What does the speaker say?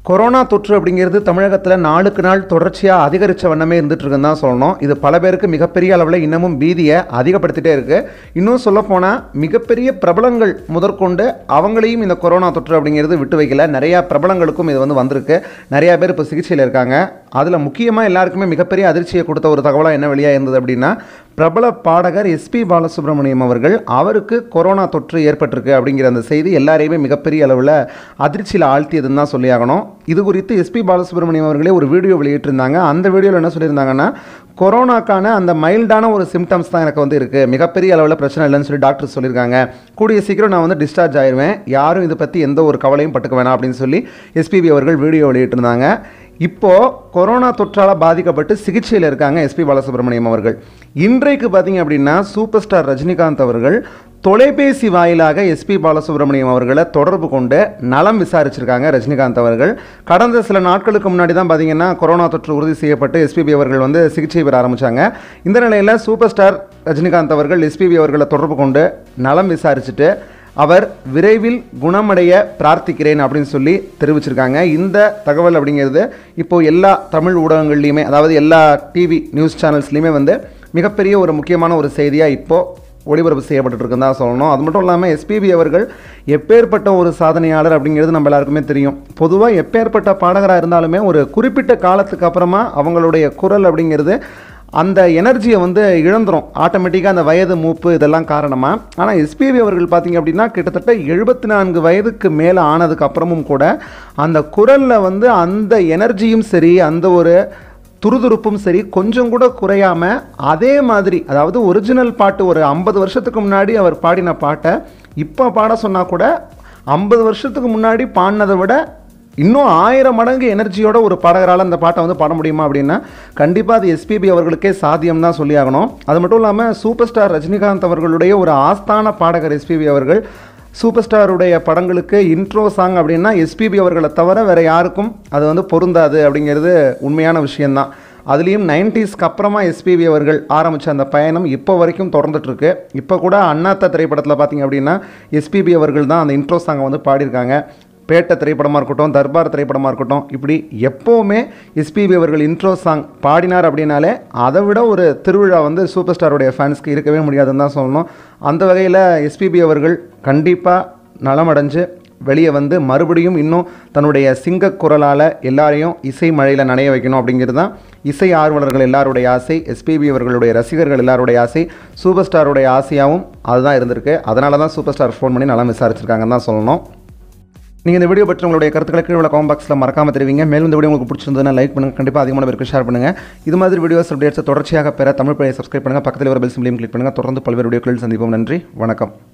corona தொற்று அப்படிங்கிறது தமிழகத்தில் நாளுக்கு நாள் தொடர்ச்சியாக அதிகரித்த வண்ணமே இருந்துட்டு இருக்குன்னு தான் சொல்லணும் இது பல பேருக்கு மிகப்பெரிய அளவில் இன்னமும் பீதியை அதிகப்படுத்திட்டே இருக்கு இன்னும் சொல்லப்போனால் மிகப்பெரிய பிரபலங்கள் முதற்கொண்டு அவங்களையும் இந்த கொரோனா தொற்று அப்படிங்கிறது விட்டு வைக்கல நிறையா பிரபலங்களுக்கும் இது வந்து வந்திருக்கு நிறையா பேர் இப்போ சிகிச்சையில் இருக்காங்க அதில் முக்கியமாக எல்லாருக்குமே மிகப்பெரிய அதிர்ச்சியை கொடுத்த ஒரு தகவலாக என்ன வெளியாக இருந்தது அப்படின்னா பிரபல பாடகர் எஸ்பி பாலசுப்ரமணியம் அவர்கள் அவருக்கு கொரோனா தொற்று ஏற்பட்டிருக்கு அப்படிங்கிற அந்த செய்தி எல்லாரையுமே மிகப்பெரிய அளவில் அதிர்ச்சியில் ஆழ்த்தியதுன்னு தான் சொல்லியாகணும் இது குறித்து எஸ்பி பாலசுப்ரமணியம் அவர்களே ஒரு வீடியோ வெளியிட்டிருந்தாங்க அந்த வீடியோவில் என்ன சொல்லியிருந்தாங்கன்னா கொரோனாக்கான அந்த மைல்டான ஒரு சிம்டம்ஸ் தான் எனக்கு வந்து இருக்குது மிகப்பெரிய அளவில் பிரச்சனை இல்லைன்னு சொல்லி டாக்டர் சொல்லியிருக்காங்க கூடிய சீக்கிரம் நான் வந்து டிஸ்சார்ஜ் ஆயிடுவேன் யாரும் இதை பற்றி எந்த ஒரு கவலையும் பட்டுக்க வேணாம் அப்படின்னு சொல்லி எஸ்பிபி அவர்கள் வீடியோ வெளியிட்டிருந்தாங்க இப்போ கொரோனா தொற்றால் பாதிக்கப்பட்டு சிகிச்சையில் இருக்காங்க எஸ்பி பாலசுப்ரமணியம் அவர்கள் இன்றைக்கு பார்த்தீங்க அப்படின்னா சூப்பர் ஸ்டார் ரஜினிகாந்த் அவர்கள் தொலைபேசி வாயிலாக எஸ்பி பாலசுப்ரமணியம் அவர்களை தொடர்பு கொண்டு நலம் விசாரிச்சிருக்காங்க ரஜினிகாந்த் அவர்கள் கடந்த சில நாட்களுக்கு முன்னாடி தான் பார்த்தீங்கன்னா கொரோனா தொற்று உறுதி செய்யப்பட்டு எஸ்பிபி அவர்கள் வந்து சிகிச்சை பெற ஆரம்பித்தாங்க இந்த நிலையில் சூப்பர் ஸ்டார் ரஜினிகாந்த் அவர்கள் எஸ்பிபி அவர்களை தொடர்பு கொண்டு நலம் விசாரிச்சுட்டு அவர் விரைவில் குணமடைய பிரார்த்திக்கிறேன் அப்படின்னு சொல்லி தெரிவிச்சிருக்காங்க இந்த தகவல் அப்படிங்கிறது இப்போ எல்லா தமிழ் ஊடகங்கள்லையுமே அதாவது எல்லா டிவி நியூஸ் சேனல்ஸ்லையுமே வந்து மிகப்பெரிய ஒரு முக்கியமான ஒரு செய்தியாக இப்போது ஒளிபரப்பு செய்யப்பட்டு இருக்குன்னு தான் சொல்லணும் அது மட்டும் இல்லாமல் எஸ்பிபி அவர்கள் எப்பேற்பட்ட ஒரு சாதனையாளர் அப்படிங்கிறது நம்ம எல்லாருக்குமே தெரியும் பொதுவாக எப்பேற்பட்ட பாடகராக இருந்தாலுமே ஒரு குறிப்பிட்ட காலத்துக்கு அப்புறமா அவங்களுடைய குரல் அப்படிங்கிறது அந்த எனர்ஜியை வந்து இழந்துரும் ஆட்டோமேட்டிக்காக அந்த வயது மூப்பு இதெல்லாம் காரணமாக ஆனால் எஸ்பிபி அவர்கள் பார்த்தீங்க அப்படின்னா கிட்டத்தட்ட எழுபத்தி நான்கு வயதுக்கு மேலே ஆனதுக்கு அப்புறமும் கூட அந்த குரலில் வந்து அந்த எனர்ஜியும் சரி அந்த ஒரு துருதுருப்பும் சரி கொஞ்சம் கூட குறையாம அதே மாதிரி அதாவது ஒரிஜினல் பாட்டு ஒரு ஐம்பது வருஷத்துக்கு முன்னாடி அவர் பாடின பாட்டை இப்போ பாட சொன்னால் கூட ஐம்பது வருஷத்துக்கு முன்னாடி பாடினதை விட இன்னும் ஆயிரம் மடங்கு எனர்ஜியோட ஒரு பாடகரால் அந்த பாட்டை வந்து பாட முடியுமா அப்படின்னா கண்டிப்பாக அது எஸ்பிபி அவர்களுக்கே சாத்தியம் தான் சொல்லி ஆகணும் அது மட்டும் இல்லாமல் சூப்பர் ஸ்டார் ரஜினிகாந்த் அவர்களுடைய ஒரு ஆஸ்தான பாடகர் எஸ்பிபி அவர்கள் சூப்பர் ஸ்டாருடைய படங்களுக்கு இன்ட்ரோ சாங் அப்படின்னா எஸ்பிபி அவர்களை தவிர வேறு யாருக்கும் அது வந்து பொருந்தாது அப்படிங்கிறது உண்மையான விஷயந்தான் அதுலேயும் நைன்டிஸ்க்கு அப்புறமா எஸ்பிபி அவர்கள் ஆரம்பித்த அந்த பயணம் இப்போ வரைக்கும் தொடர்ந்துட்டுருக்கு இப்போ கூட அண்ணாத்த திரைப்படத்தில் பார்த்தீங்க அப்படின்னா எஸ்பிபி அவர்கள் தான் அந்த இன்ட்ரோ சாங்கை வந்து பாடியிருக்காங்க பேட்டை திரைப்படமாக இருக்கட்டும் தர்பார் திரைப்படமாக இருக்கட்டும் இப்படி எப்போவுமே எஸ்பிபி அவர்கள் இன்ட்ரோ சாங் பாடினார் அப்படின்னாலே அதை விட ஒரு திருவிழா வந்து சூப்பர் ஸ்டாருடைய ஃபேன்ஸ்க்கு இருக்கவே முடியாதுன்னு தான் சொல்லணும் அந்த வகையில் எஸ்பிபி அவர்கள் கண்டிப்பாக நலமடைஞ்சு வெளியே வந்து மறுபடியும் இன்னும் தன்னுடைய சிங்க குரலால் எல்லாரையும் இசை மழையில் நனைய வைக்கணும் அப்படிங்கிறது தான் இசை ஆர்வலர்கள் எல்லாருடைய ஆசை எஸ்பிபி அவர்களுடைய ரசிகர்கள் எல்லாருடைய ஆசை சூப்பர் ஸ்டாருடைய ஆசையாகவும் அதுதான் இருந்திருக்கு அதனால தான் சூப்பர் ஸ்டார் ஃபோன் பண்ணி நலம் விசாரிச்சிருக்காங்கன்னு தான் சொல்லணும் நீங்கள் இந்த வீடியோ பற்றி உங்களுடைய கருத்துக்களை கீழே உள்ள காமெண்ட் பாக்ஸில் மறக்காம தெரிவிங்க மேலும் இந்த வீடியோ உங்களுக்கு பிடிச்சிருந்ததுன்னா லைக் பண்ணுங்கள் கண்டிப்பாக அதிகமான பேருக்கு ஷேர் பண்ணுங்கள் இது மாதிரி வீடியோஸ் அப்டேட்ஸ் தொடர்ச்சியாக பெற தமிழ் பழைய சப்ஸ்கிரைப் பண்ணுங்கள் பக்கத்தில் ஒரு பெல் சிம்லையும் கிளிக் பண்ணுங்கள் தொடர்ந்து பல்வேறு வீடியோக்களில் சந்திப்போம் நன்றி வணக்கம்